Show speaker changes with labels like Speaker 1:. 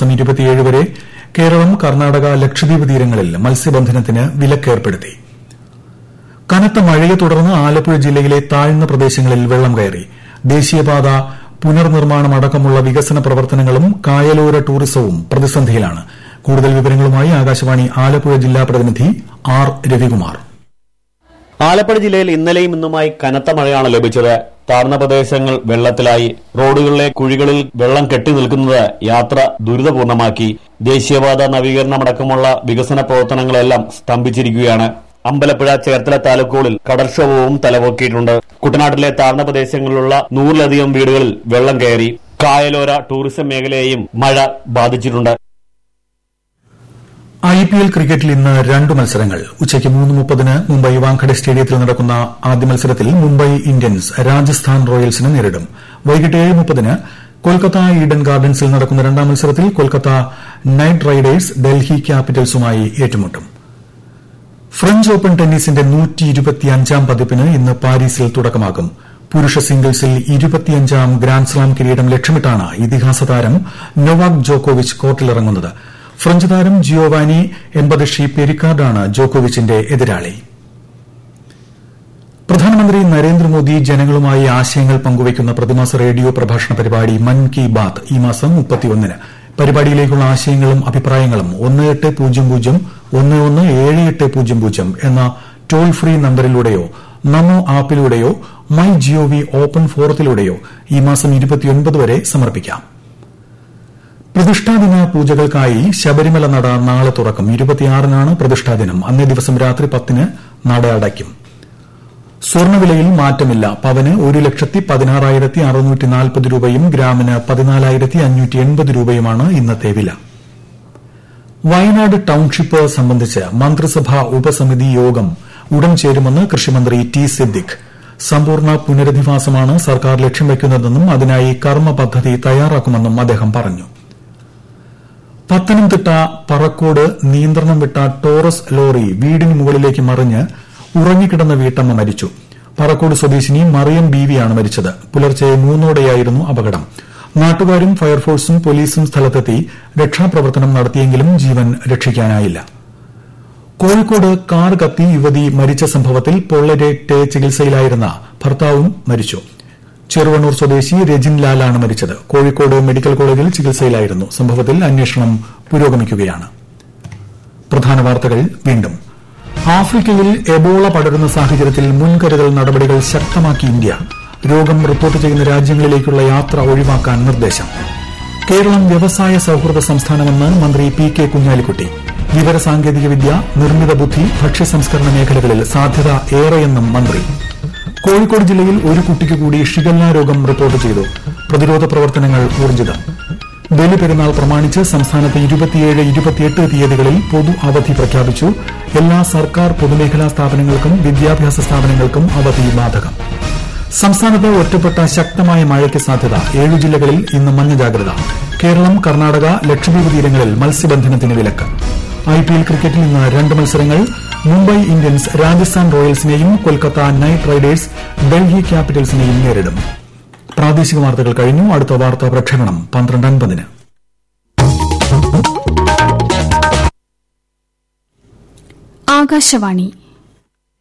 Speaker 1: മാസം വരെ കേരളം കർണാടക ലക്ഷദ്വീപ് തീരങ്ങളിൽ മത്സ്യബന്ധനത്തിന് വിലക്കേർപ്പെടുത്തി കനത്ത മഴയെ തുടർന്ന് ആലപ്പുഴ ജില്ലയിലെ താഴ്ന്ന പ്രദേശങ്ങളിൽ വെള്ളം കയറി ദേശീയപാത പുനർനിർമ്മാണം അടക്കമുള്ള വികസന പ്രവർത്തനങ്ങളും കായലോര ടൂറിസവും പ്രതിസന്ധിയിലാണ് കൂടുതൽ വിവരങ്ങളുമായി ആകാശവാണി ആലപ്പുഴ ജില്ലാ പ്രതിനിധി ആർ രവികുമാർ
Speaker 2: ആലപ്പുഴ ജില്ലയിൽ ഇന്നലെയും ഇന്നുമായി കനത്ത മഴയാണ് ലഭിച്ചത് താഴ്ന്ന പ്രദേശങ്ങൾ വെള്ളത്തിലായി റോഡുകളിലെ കുഴികളിൽ വെള്ളം കെട്ടി നിൽക്കുന്നത് യാത്ര ദുരിതപൂർണമാക്കി ദേശീയപാത നവീകരണമടക്കമുള്ള വികസന പ്രവർത്തനങ്ങളെല്ലാം സ്തംഭിച്ചിരിക്കുകയാണ് അമ്പലപ്പുഴ ചേർത്തല താലൂക്കുകളിൽ കടൽക്ഷോഭവും തലപൊക്കിയിട്ടുണ്ട് കുട്ടനാട്ടിലെ താഴ്ന്ന പ്രദേശങ്ങളിലുള്ള നൂറിലധികം വീടുകളിൽ വെള്ളം കയറി കായലോര ടൂറിസം മേഖലയെയും മഴ ബാധിച്ചിട്ടുണ്ട്
Speaker 1: ഐ പി എൽ ക്രിക്കറ്റിൽ ഇന്ന് രണ്ട് മത്സരങ്ങൾ ഉച്ചയ്ക്ക് മൂന്ന് മുപ്പതിന് മുംബൈ വാങ്കഡെ സ്റ്റേഡിയത്തിൽ നടക്കുന്ന ആദ്യ മത്സരത്തിൽ മുംബൈ ഇന്ത്യൻസ് രാജസ്ഥാൻ റോയൽസിനെ നേരിടും വൈകിട്ട് ഏഴ് മുപ്പതിന് കൊൽക്കത്ത ഈഡൻ ഗാർഡൻസിൽ നടക്കുന്ന രണ്ടാം മത്സരത്തിൽ കൊൽക്കത്ത നൈറ്റ് റൈഡേഴ്സ് ഡൽഹി ക്യാപിറ്റൽസുമായി ഏറ്റുമുട്ടും ഫ്രഞ്ച് ഓപ്പൺ ടെന്നീസിന്റെ നൂറ്റിയിരുപത്തിയഞ്ചാം പതിപ്പിന് ഇന്ന് പാരീസിൽ തുടക്കമാകും പുരുഷ സിംഗിൾസിൽ ഇരുപത്തിയഞ്ചാം ഗ്രാൻഡ്സ്ലാം കിരീടം ലക്ഷ്യമിട്ടാണ് ഇതിഹാസ താരം നൊവാക് ജോക്കോവിച്ച് കോർട്ടിലിറങ്ങുന്നത് ഫ്രഞ്ച് താരം ജിയോവാനി എംബദഷി പെരിക്കാർഡാണ് ജോക്കോവിച്ചിന്റെ എതിരാളി പ്രധാനമന്ത്രി നരേന്ദ്രമോദി ജനങ്ങളുമായി ആശയങ്ങൾ പങ്കുവയ്ക്കുന്ന പ്രതിമാസ റേഡിയോ പ്രഭാഷണ പരിപാടി മൻ കി ബാത്ത് ഈ മാസം മുപ്പത്തിയൊന്നിന് പരിപാടിയിലേക്കുള്ള ആശയങ്ങളും അഭിപ്രായങ്ങളും ഒന്ന് എട്ട് പൂജ്യം പൂജ്യം ഒന്ന് ഒന്ന് ഏഴ് എട്ട് പൂജ്യം പൂജ്യം എന്ന ടോൾ ഫ്രീ നമ്പറിലൂടെയോ നമോ ആപ്പിലൂടെയോ മൈ ജിഒവി ഓപ്പൺ ഫോറത്തിലൂടെയോ ഈ മാസം ഇരുപത്തിയൊൻപത് വരെ സമർപ്പിക്കാം പ്രതിഷ്ഠാദിന പൂജകൾക്കായി ശബരിമല നട നാളെ തുറക്കും ഇരുപത്തിയാറിനാണ് പ്രതിഷ്ഠാദിനം അന്നേ ദിവസം രാത്രി പത്തിന് നട അടയ്ക്കും സ്വർണ്ണവിലയിൽ മാറ്റമില്ല പവന് ഒരു ലക്ഷത്തി പതിനാറായിരത്തി അറുന്നൂറ്റി നാൽപ്പത് രൂപയും ഗ്രാമിന് പതിനാലായിരത്തി അഞ്ഞൂറ്റി എൺപത് രൂപയുമാണ് ഇന്നത്തെ വില വയനാട് ടൌൺഷിപ്പ് സംബന്ധിച്ച് മന്ത്രിസഭാ ഉപസമിതി യോഗം ഉടൻ ചേരുമെന്ന് കൃഷിമന്ത്രി ടി സിദ്ദിഖ് സമ്പൂർണ്ണ പുനരധിവാസമാണ് സർക്കാർ ലക്ഷ്യം വയ്ക്കുന്നതെന്നും അതിനായി കർമ്മ പദ്ധതി തയ്യാറാക്കുമെന്നും അദ്ദേഹം പറഞ്ഞു പത്തനംതിട്ട പറക്കോട് നിയന്ത്രണം വിട്ട ടോറസ് ലോറി വീടിന് മുകളിലേക്ക് മറിഞ്ഞ് ഉറങ്ങിക്കിടന്ന വീട്ടമ്മ മരിച്ചു പറക്കോട് സ്വദേശിനി മറിയം ബീവിയാണ് മരിച്ചത് പുലർച്ചെ മൂന്നോടെയായിരുന്നു അപകടം നാട്ടുകാരും ഫയർഫോഴ്സും പോലീസും സ്ഥലത്തെത്തി രക്ഷാപ്രവർത്തനം നടത്തിയെങ്കിലും ജീവൻ രക്ഷിക്കാനായില്ല കോഴിക്കോട് കാർ കത്തി യുവതി മരിച്ച സംഭവത്തിൽ പൊള്ളരേറ്റ് ചികിത്സയിലായിരുന്ന ഭർത്താവും മരിച്ചു ചെറുവണ്ണൂർ സ്വദേശി രജിൻ ലാലാണ് മരിച്ചത് കോഴിക്കോട് മെഡിക്കൽ കോളേജിൽ ചികിത്സയിലായിരുന്നു സംഭവത്തിൽ അന്വേഷണം പുരോഗമിക്കുകയാണ് പ്രധാന വാർത്തകൾ വീണ്ടും ആഫ്രിക്കയിൽ എബോള പടരുന്ന സാഹചര്യത്തിൽ മുൻകരുതൽ നടപടികൾ ശക്തമാക്കി ഇന്ത്യ രോഗം റിപ്പോർട്ട് ചെയ്യുന്ന രാജ്യങ്ങളിലേക്കുള്ള യാത്ര ഒഴിവാക്കാൻ നിർദ്ദേശം കേരളം വ്യവസായ സൌഹൃദ സംസ്ഥാനമെന്ന് മന്ത്രി പി കെ കുഞ്ഞാലിക്കുട്ടി വിവരസാങ്കേതികവിദ്യ നിർമ്മിത ബുദ്ധി ഭക്ഷ്യസംസ്കരണ മേഖലകളിൽ സാധ്യത ഏറെയെന്നും മന്ത്രി കോഴിക്കോട് ജില്ലയിൽ ഒരു കുട്ടിക്ക് കൂടി ഷിഗല്ല രോഗം റിപ്പോർട്ട് ചെയ്തു പ്രതിരോധ പ്രവർത്തനങ്ങൾ ഊർജിതം ബലിപെരുന്നാൾ പ്രമാണിച്ച് സംസ്ഥാനത്ത് ഇരുപത്തിയേഴ് ഇരുപത്തിയെട്ട് തീയതികളിൽ പൊതു അവധി പ്രഖ്യാപിച്ചു എല്ലാ സർക്കാർ പൊതുമേഖലാ സ്ഥാപനങ്ങൾക്കും വിദ്യാഭ്യാസ സ്ഥാപനങ്ങൾക്കും അവധി ബാധകം സംസ്ഥാനത്ത് ഒറ്റപ്പെട്ട ശക്തമായ മഴയ്ക്ക് സാധ്യത ഏഴു ജില്ലകളിൽ ഇന്ന് മഞ്ഞ ജാഗ്രത കേരളം കർണാടക ലക്ഷദ്വീപ് തീരങ്ങളിൽ മത്സ്യബന്ധനത്തിന് വിലക്ക് ഐപിഎൽ ക്രിക്കറ്റിൽ ഇന്ന് രണ്ട് മത്സരങ്ങൾ മുംബൈ ഇന്ത്യൻസ് രാജസ്ഥാൻ റോയൽസിനെയും കൊൽക്കത്ത നൈറ്റ് റൈഡേഴ്സ് ഡൽഹി ക്യാപിറ്റൽസിനെയും നേരിടും പ്രാദേശിക വാർത്തകൾ കഴിഞ്ഞു അടുത്ത വാർത്താ പ്രക്ഷേപണം പന്ത്രണ്ട് അൻപതിന്
Speaker 3: ആകാശവാണി